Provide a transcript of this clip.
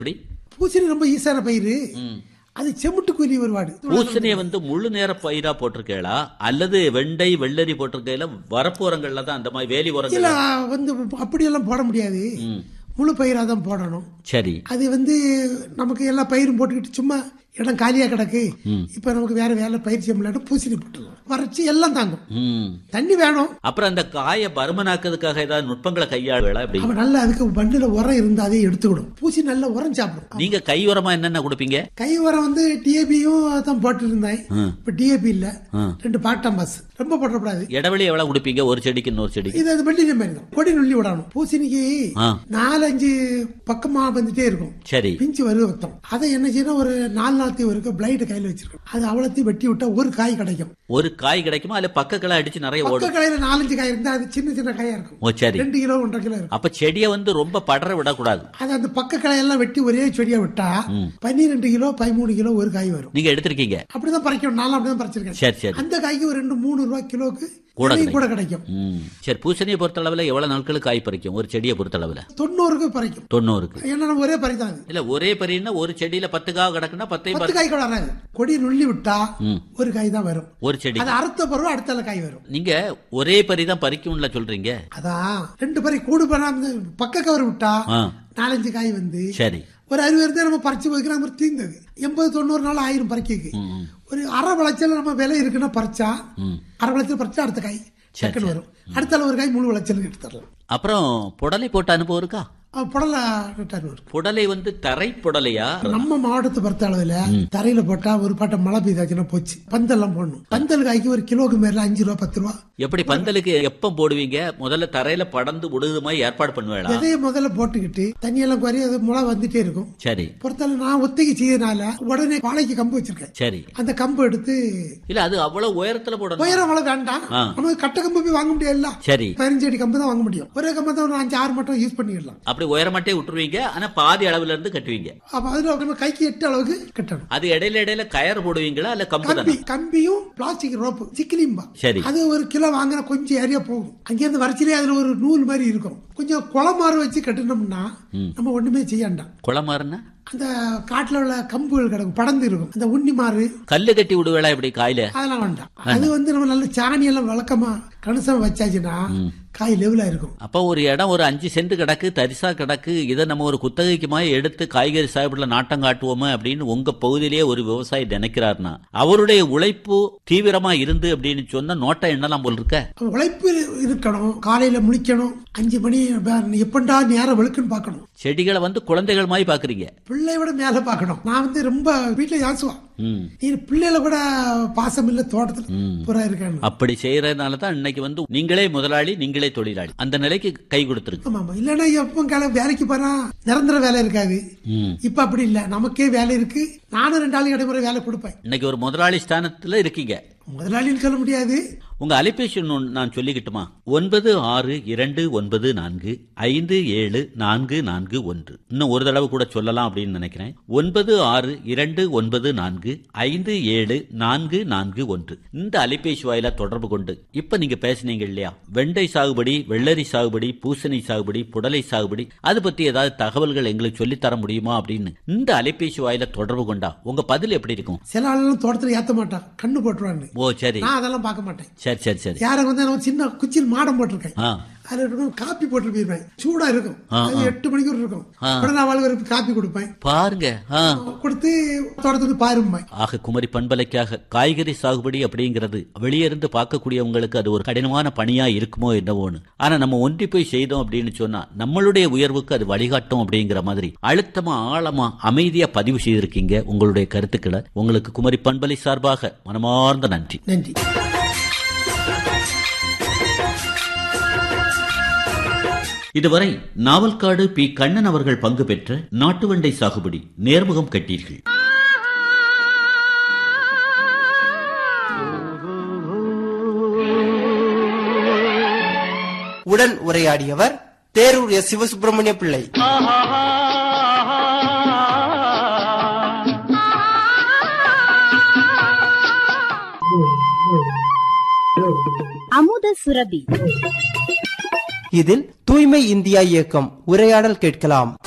இப்படி பூசணி ரொம்ப ஈஸியான பயிர் ம். அது செமுட்டு கூலி வருவாடு பூசணியை வந்து முழு நேர பயிரா போட்டிருக்கேளா அல்லது வெண்டை வெள்ளரி போட்டிருக்கையில வரப்பு உரங்கள்ல தான் அந்த மாதிரி வேலி இல்ல உரங்கள் வந்து அப்படியெல்லாம் போட முடியாது ம். முழு பயிராக தான் போடணும் சரி அது வந்து நமக்கு எல்லா பயிரும் போட்டுக்கிட்டு சும்மா இடம் காலியா கிடக்கு இப்ப நமக்கு வேற வேலை பயிர் செய்ய முடியாது பூசணி போட்டுருவோம் வறட்சி எல்லாம் தாங்கும் ம் தண்ணி வேணும் அப்புறம் அந்த காயை பருமனாக்குறதுக்காக ஏதாவது நுட்பங்களை கையாளுவேளா இப்படி அவன் நல்ல அதுக்கு வண்டியில உரம் இருந்தா அதே எடுத்துக்கிடும் பூசி நல்ல உரம் சாப்பிடும் நீங்க கை உரமா என்னென்ன கொடுப்பீங்க கை உரம் வந்து டிஏபியும் தான் போட்டு இருந்தேன் ம். இப்ப டிஏபி இல்ல ம். ரெண்டு பாட்டாம் பாஸ் ரொம்ப போட்டக்கூடாது இடைவெளி எவ்வளவு கொடுப்பீங்க ஒரு செடிக்கு இன்னொரு செடிக்கு இது அது வெள்ளின மாதிரி தான் கொடி நுள்ளி விடணும் பூசணிக்கு ஆ. நாலஞ்சு பக்கமா வந்துட்டே இருக்கும் சரி பிஞ்சு வருது வத்தம் அதை என்ன செய்யணும் ஒரு நாலு நாளைக்கு இருக்க பிளைட் கையில வச்சிருக்கணும் அது அவ்வளோத்தையும் வெட்டி விட்டா ஒரு காய் கிடைக்கும் ஒரு காய் கிடைக்குமா அதுல பக்கக்களை அடிச்சு நிறைய பக்க ஓடும் காயில நாலஞ்சு காய் இருந்தா அது சின்ன சின்ன காயா இருக்கும் ஓ சரி ரெண்டு கிலோ ஒன்றரை கிலோ இருக்கும் அப்ப செடியை வந்து ரொம்ப படர விடக்கூடாது அது அந்த பக்க காயெல்லாம் வெட்டி ஒரே செடியா விட்டா பன்னிரெண்டு கிலோ பதிமூணு கிலோ ஒரு காய் வரும் நீங்க எடுத்திருக்கீங்க அப்படிதான் பறிக்கணும் நானும் அப்படிதான் பறிச்சிருக்கேன் சரி சரி அந்த காய்க்கு ஒரு ரெண்டு மூணு ரூபாய் கிலோக்கு கூட விலை கூட கிடைக்கும் ம் சரி பூசணியை பொறுத்தளவுல எவ்வளவு நாட்களுக்கு காய் பறிக்கும் ஒரு செடியை பொறுத்தளவுல தொண்ணூறுக்கு பறிக்கும் தொண்ணூறுக்கு ஏன்னா நம்ம ஒரே பறிதான் அது இல்ல ஒரே பறின்னா ஒரு செடியில பத்து காய் கிடக்குன்னா பத்தையும் பத்து பறி- காய் கூட வராது கொடி நுள்ளி விட்டா ம். ஒரு காய் தான் வரும் ஒரு செடி அது அறுத்த பிறகு அடுத்த காய் வரும் நீங்க ஒரே பறி தான் பறிக்கும்ல சொல்றீங்க அதான் ரெண்டு பறி கூடு பண்ணா அந்த பக்க கவர் விட்டா ஆ நாலஞ்சு காய் வந்து சரி ஒரு அறுபது இருந்தா நம்ம பறிச்சு வைக்கிற மாதிரி தீர்ந்தது எண்பது தொண்ணூறு நாள் ஆயிரம் பறிக்கைக்கு ம். ஒரு அரை விளைச்சல் நம்ம விலை இருக்குன்னா பறிச்சா ம். அரை விளைச்சல் பறிச்சா அடுத்த காய் டக்குன்னு வரும் அடுத்த ஒரு காய் முழு விளைச்சல் எடுத்துடலாம் அப்புறம் புடலை போட்ட அனுபவம் இருக்கா அவன் புடலை ரிட்டர்ன் வரும் புடலை வந்து தரை புடலையா நம்ம மாவட்டத்தை பொறுத்த அளவுல தரையில போட்டா ஒரு பாட்டை மழை பெய்தாச்சுன்னா போச்சு பந்தெல்லாம் போடணும் பந்தல் காய்க்கு ஒரு கிலோக்கு மேல அஞ்சு ரூபா பத்து ரூபா எப்படி பந்தலுக்கு எப்ப போடுவீங்க முதல்ல தரையில படந்து விடுது மாதிரி ஏற்பாடு பண்ணுவேளா விதைய முதல்ல போட்டுக்கிட்டு தண்ணியெல்லாம் குறைய அது முளை வந்துட்டே இருக்கும் சரி பொறுத்தளவு நான் ஒத்திகை செய்யறதுனால உடனே வாழைக்கு கம்பு வச்சிருக்கேன் சரி அந்த கம்பு எடுத்து இல்ல அது அவ்வளவு உயரத்துல போடணும் உயரம் அவ்வளவு வேண்டாம் ஆ. நமக்கு கட்ட கம்பு போய் வாங்க முடியாதுல்ல சரி பதினஞ்சு அடி கம்பு தான் வாங்க முடியும் ஒரே கம்பு தான் ஒரு அஞ்சு ஆறு மட்டும் யூஸ் பண்ணிடலாம் அப்படி உயரமாட்டே விட்டுருவீங்க ஆனா பாதி அளவுல இருந்து கட்டுவீங்க அப்ப அதுல நம்ம கைக்கு எட்டு அளவுக்கு கட்டணும் அது இடையில இடையில கயர் போடுவீங்களா இல்ல கம்பு கம்பி தானே கம்பியும் பிளாஸ்டிக் ரோப்பு சிக்கிலிம்பா சரி. அது ஒரு கிலோ வாங்கினா கொஞ்சம் ஏரியா போகும் அங்கேருந்து வரிசையிலே அதுல ஒரு நூல் மாதிரி இருக்கும் கொஞ்சம் குளமாறு வச்சு கட்டினோம்னா நம்ம ஒண்ணுமே செய்ய வேண்டாம் குளமாறுன்னா அந்த காட்டுல உள்ள கம்புகள் கிடக்கும் படர்ந்து இருக்கும் அந்த உண்ணி மாறு கல்லு கட்டி விடுவேளா இப்படி காயில அதெல்லாம் வேண்டாம் அது வந்து நம்ம நல்ல சாணி எல்லாம் வழக்கமா கணிசமா வச்சாச்சுன்னா காய் லெவலா இருக்கும் அப்ப ஒரு இடம் ஒரு அஞ்சு சென்ட் கிடக்கு தரிசா கிடக்கு இதை நம்ம ஒரு குத்தகைக்கு மாதிரி எடுத்து காய்கறி சாகுபடியில நாட்டம் காட்டுவோமே அப்படின்னு உங்க பகுதியிலேயே ஒரு விவசாயி நினைக்கிறாருன்னா அவருடைய உழைப்பு தீவிரமா இருந்து அப்படின்னு சொன்னா நோட்டம் என்னலாம் போல் இருக்க உழைப்பு இருக்கணும் காலையில முழிக்கணும் அஞ்சு மணி எப்பண்டா நேரம் வெளுக்குன்னு பார்க்கணும் செடிகளை வந்து குழந்தைகள் மாதிரி பாக்குறீங்க பிள்ளை விட மேல பார்க்கணும் நான் வந்து ரொம்ப வீட்டுல யாசுவான் ம். நீ பிள்ளைல கூட பாசம் இல்ல தோட்டத்துல புறா இருக்கான்னு அப்படி செய்யறதுனால தான் இன்னைக்கு வந்து நீங்களே முதலாளி நீங்களே தொழிலாளி அந்த நிலைக்கு கை கொடுத்துருக்கு ஆமா ஆமா இல்லன்னா எப்போ கால வேலைக்கு போனா நிரந்தர வேலை இருக்காது ம். இப்ப அப்படி இல்ல நமக்கே வேலை இருக்கு நானும் ரெண்டு ஆளுக்கு இடைமுறை வேலை கொடுப்பேன் இன்னைக்கு ஒரு முதலாளி ஸ்தானத்துல இருக்கீங்க முதலாளின்னு சொல்ல முடியாது உங்க அலைபேசி எண் ஒண்ணு நான் சொல்லிக்கிட்டுமா ஒன்பது ஆறு இரண்டு ஒன்பது நான்கு ஐந்து ஏழு நான்கு நான்கு ஒன்று இன்னும் ஒரு தடவை கூட சொல்லலாம் அப்படின்னு நினைக்கிறேன் ஒன்பது ஆறு இரண்டு ஒன்பது நான்கு ஐந்து ஏழு நான்கு நான்கு ஒன்று இந்த அலைபேசி வாயிலா தொடர்பு கொண்டு இப்ப நீங்க பேசுனீங்க இல்லையா வெண்டை சாகுபடி வெள்ளரி சாகுபடி பூசணி சாகுபடி புடலை சாகுபடி அது பத்தி ஏதாவது தகவல்கள் எங்களுக்கு சொல்லித் தர முடியுமா அப்படின்னு இந்த அலைபேசி வாயில தொடர்பு கொண்டா உங்க பதில் எப்படி இருக்கும் சில ஆளுலாம் தோட்டத்துல ஏத்த மாட்டான் கண்ணு போட்டுருவான்னு ஓ சரி நான் அதெல்லாம் பார்க்க மாட்டேன் சரி சரி சரி யாரை வந்து நான் சின்ன குச்சியில் மாடம் போட்டிருக்கேன் ஆ அதுல இருக்கும் காப்பி போட்டு போயிருப்பேன் சூடா இருக்கும் ஆ, அது எட்டு மணிக்கு இருக்கும் ஆ. உடனே நான் அவளுக்கு காப்பி கொடுப்பேன் பாருங்க ஆ கொடுத்து தோட்டத்துக்கு பாரும்பேன் ஆக குமரி பண்பலைக்காக காய்கறி சாகுபடி அப்படிங்கிறது வெளியே இருந்து பார்க்கக்கூடியவங்களுக்கு அது ஒரு கடினமான பணியா இருக்குமோ என்னவோன்னு ஆனா நம்ம ஒன்றி போய் செய்தோம் அப்படின்னு சொன்னா நம்மளுடைய உயர்வுக்கு அது வழிகாட்டும் அப்படிங்கிற மாதிரி அழுத்தமா ஆழமா அமைதியா பதிவு செய்திருக்கீங்க உங்களுடைய கருத்துக்களை உங்களுக்கு குமரி பண்பலை சார்பாக மனமார்ந்த நன்றி நன்றி இதுவரை நாவல்காடு பி கண்ணன் அவர்கள் பங்கு பெற்ற நாட்டு வெண்டை சாகுபடி நேர்முகம் கட்டீர்கள் உடன் உரையாடியவர் தேரூர் எஸ் சிவசுப்பிரமணிய பிள்ளை அமுத சுரபி இதில் தூய்மை இந்தியா இயக்கம் உரையாடல் கேட்கலாம்